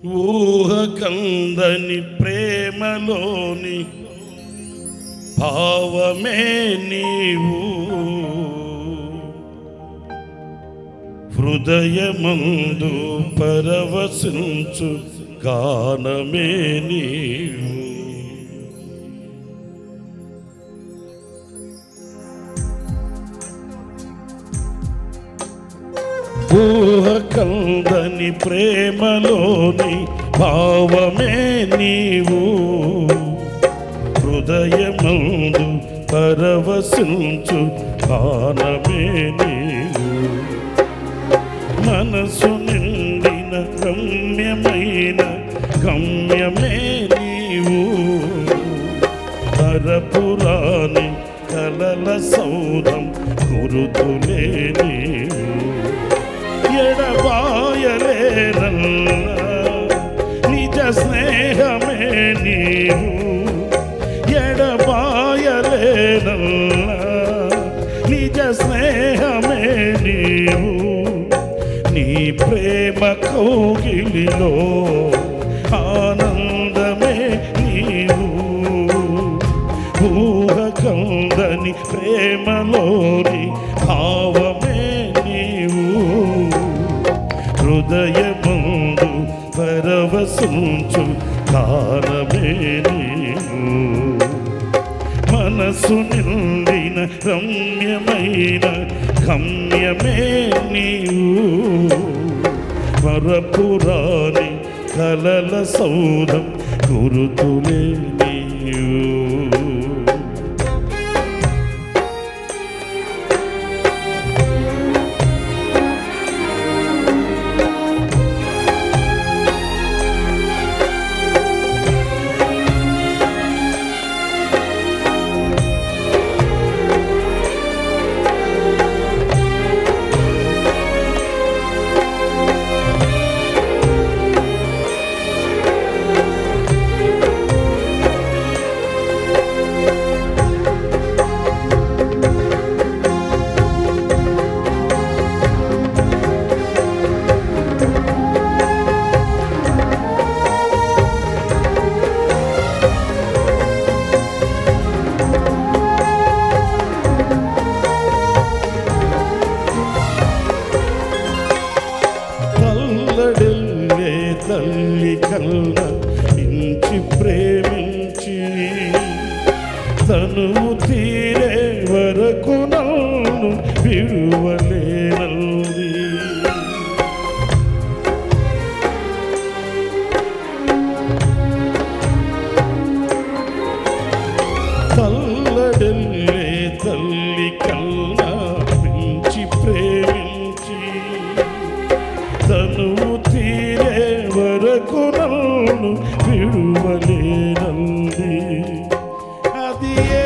ఊహకందని ప్రేమలోని భావమే నీవు హృదయమందు పరవశించు గానమే నీవు ఊహకందని ప్రేమలోని భావమే నీవు హృదయమందు పరవశించు గానమే నీవు మనసు నిండిన రమ్యమైన గమ్యమే నీవు పరపురాని కలల సౌధం గురుతులే నీవు ఎడబాయలేనల్లా నిజ స్నేహమే నీవు ఎడబాయలేనల్లా నిజ స్నేహమే నీవు నీ ప్రేమ కౌగిలిలో ఆనందమే నీవు ఊహకందని ప్రేమలోని భావమే నీవు హృదయముందు పరవశించు కాలమే నీవు మనసు నిండిన రమ్యమైన గమ్యమే నీవు మరపురాని కలల సౌధం గురుతులే నీవు తల్లడిల్లే తల్లి కల్ల ఇంచి ప్రేమించి తను తీరే వరకు నన్ను విడువలేనంది తల్లడిల్లే తల్లి కల్లా మించి ప్రేమించి తను తీరే వరకు నన్ను విడువలేనంది అది ఏ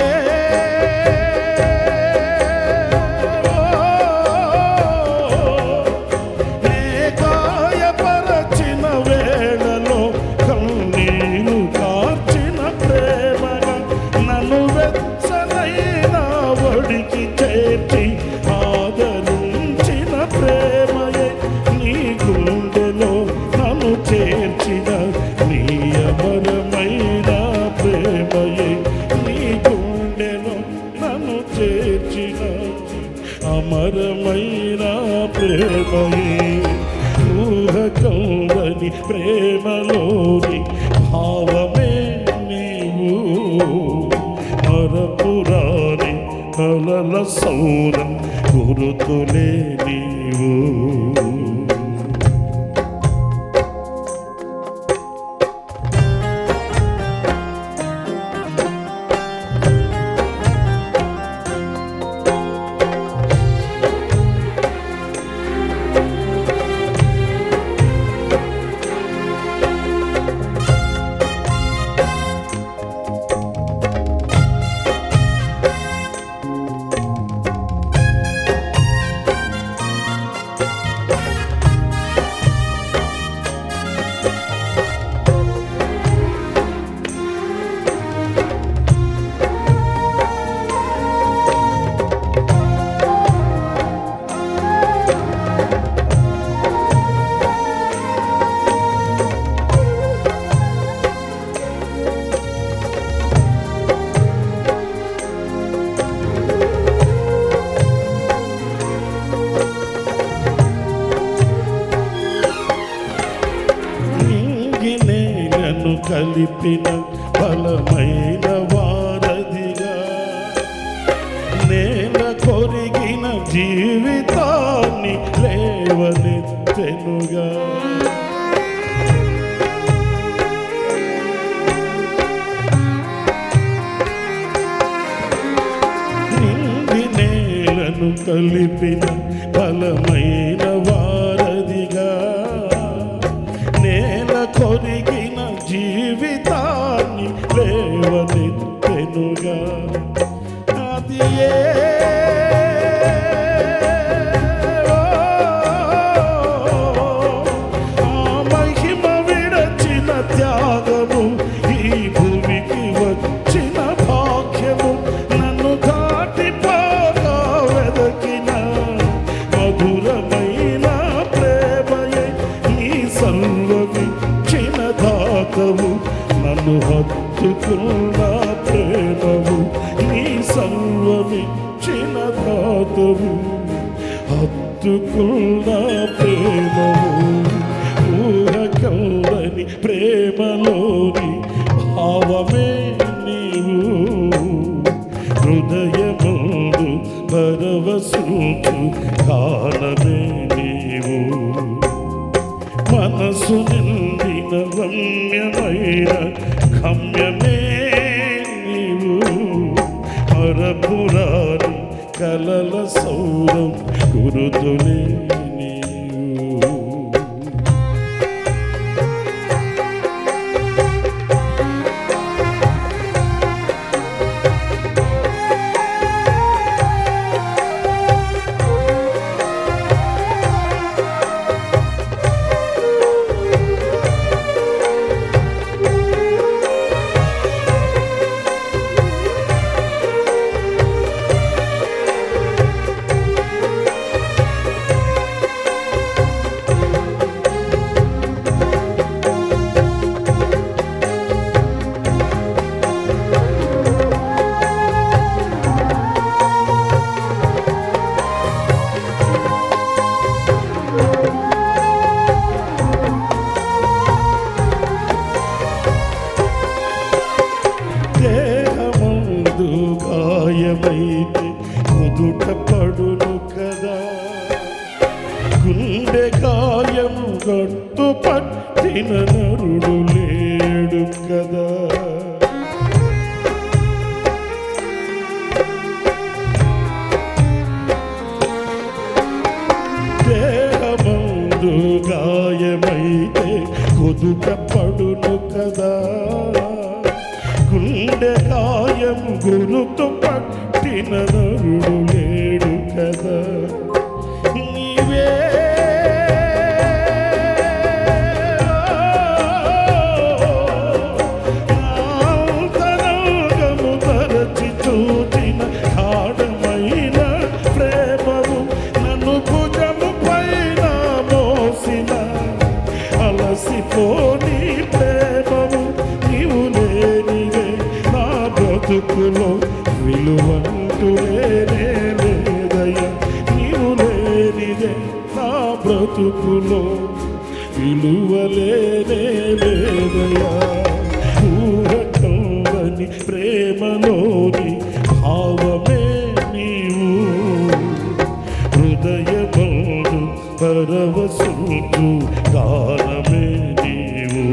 నే గాయపరచిన వేళలో కన్నీరు కార్చిన ప్రేమగా నన్ను వెచ్చనైన ఒడికి చేర్చి ఆదరించిన ప్రేమయే నీ గుండెలో నన్ను చేర్చిన నీ అమరమైన ప్రేమయే నీ గుండెలో నన్ను చేర్చిన అమరమైన ప్రేమయే ఊహకందని ప్రేమలోని భావమే నీవు మరపురాని కలల సౌరం గురుతులే నీవు కలిపిన బలమైన వారధిగా నేల కొరిగిన జీవితాన్ని లేవనెత్తెనుగా నిండి నేలను కలిపిన బలమైన వారధిగా నేల కొరిగిన జీవితాన్ని లేవనెత్తెనుగా అది ఏ ఆ మహిమ విడచిన త్యాగము ఈ భూమికి వచ్చిన భాగ్యము నన్ను దాటిపోగా వెదకిన మధురమైన ప్రేమయే నీ సర్వమిచ్చిన దాతవు నన్ను హత్తుకున్న ప్రేమవు నీ సర్వమిచ్చిన దాతవు హత్తుకున్న ప్రేమవు ఊహకందని ప్రేమలోని భావమే నీవు హృదయముందు పరవశుచు కాలమే నీవు మనసు నిండిన రమ్యమైన గమ్యమే నీవు మరపురాని కలల సౌరం గురుతులే నీవు దేహమందు గాయమైతే కుదుట పడును కదా గుండె గాయము గట్టు పట్టిన నరుడు లేడు కదా దేహమందు గాయమైతే కుదుట పడును కదా గుండె గాయం గురుతు పట్టిన నరుడు లేడు కదా నీవే అంతరంగము మరచి చూచిన గాఢమైన ప్రేమము నన్ను భుజము పైన మోసిన అలసిపోని ప్రేమము నీవు లేనివే నా బ్రతుకులో విలువంటూ లేనే లేదయ్యా నీవు లేనిదే నా బ్రతుకులో విలువలేనే లేదయ్యా ఊహకందని ప్రేమలోని భావమే నీవు హృదయమందు పరవశుచు కాలమే నీవు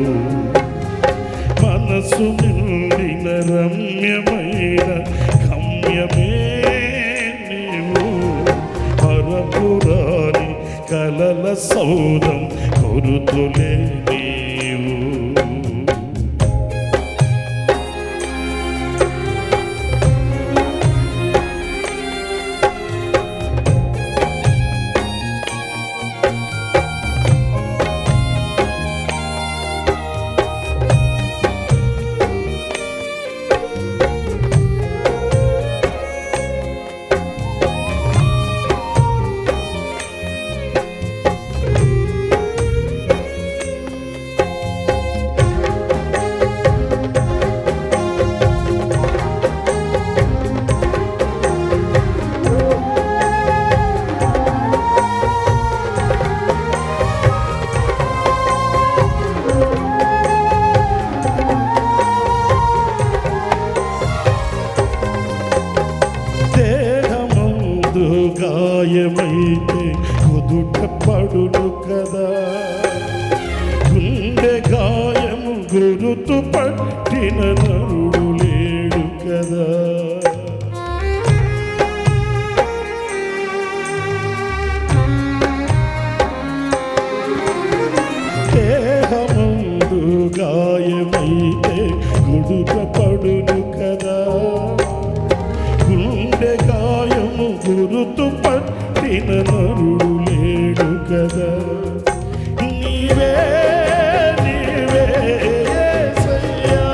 మనసు నిండిన రమ్యమైన గమ్యమే నీవు పరపురాని కలల సౌదం కొరుతులే నీవు గాయమైతే కుదుట పడును కదా గుండె గాయము గురుతు పట్టిన నరుడు లేడు కదా దేహమందు గాయమైతే గుడుక పడును కదా గుండె గాయము గురుతు పట్టిన నరుడు లేడు కదా నీవే నీవే యేసయ్యా.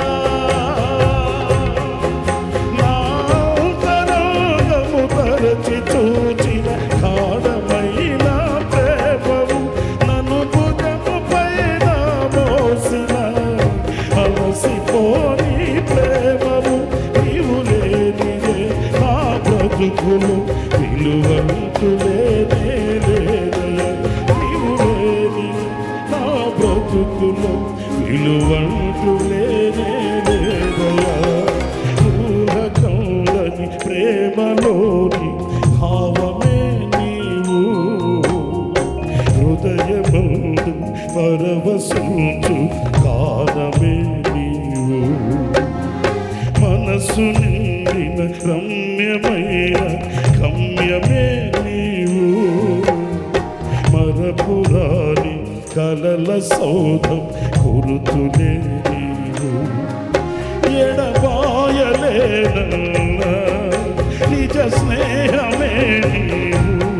నా అంతరంగము తరచి చూచిన గాఢమైన ప్రేమము నన్ను భుజము పైన మోసిన అలసిపోని ప్రేమము నీవు లేనిదే నా బ్రతుకులు విలువంతు లేనే లేదయ్యా. నీవు లేని నా బ్రతుకులు విలువంతు లేనే లేదయ్యా ఊహకందని ప్రేమలోని భావమే నీవు హృదయమందు పరవశించు కాలమే నీవు మనసు నిండిన రమ్యమైన గమ్యమే నీవు మరపురాని కలల సౌధం గురుతులే నీవు ఎడబాయలేనన్నా నిజ స్నేహమే నీవు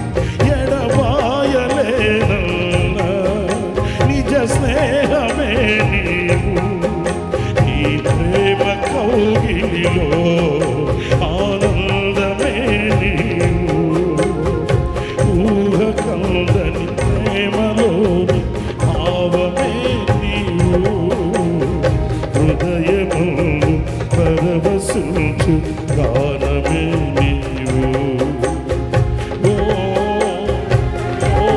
ఎడబాయలేనన్నా నిజ స్నేహమే నీవు నీ ప్రేమ కౌగిలిలో ఆనందమే నీవు ఊహ కందని ప్రేమలోని భావమే నీవు హృదయమును పరవశించు గానమే నీవు ఓ, ఓ,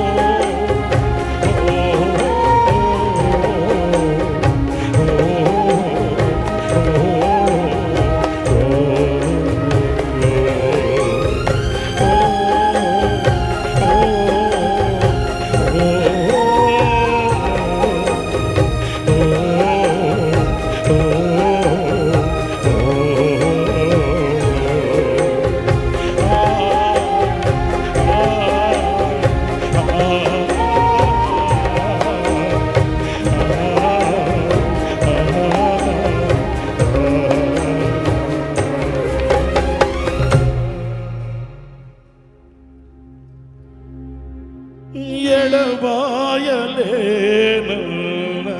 ఎడబాయలేనా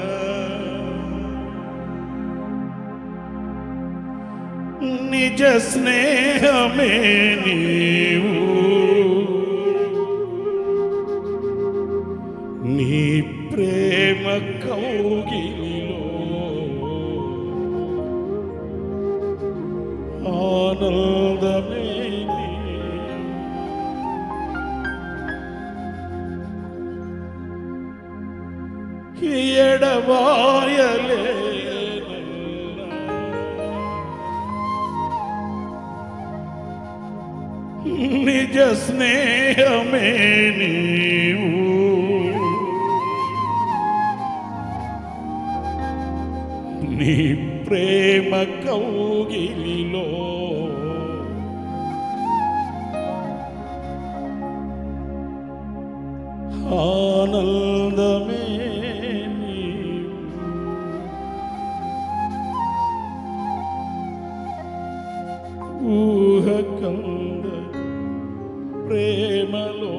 నిజ స్నేహమే నీవు నీ ప్రేమ కౌగిలిలో ఆనందమే నీవు. ఎడబాయలేనా నిజ స్నేహమే నీవు నీ ప్రేమ కౌగిలిలో ఆనందమే నీవు ఊహకంద ప్రేమలో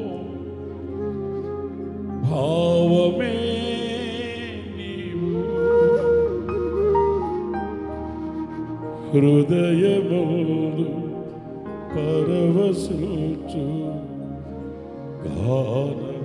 భావమే నీవు హృదయముందు పరవశించు గాన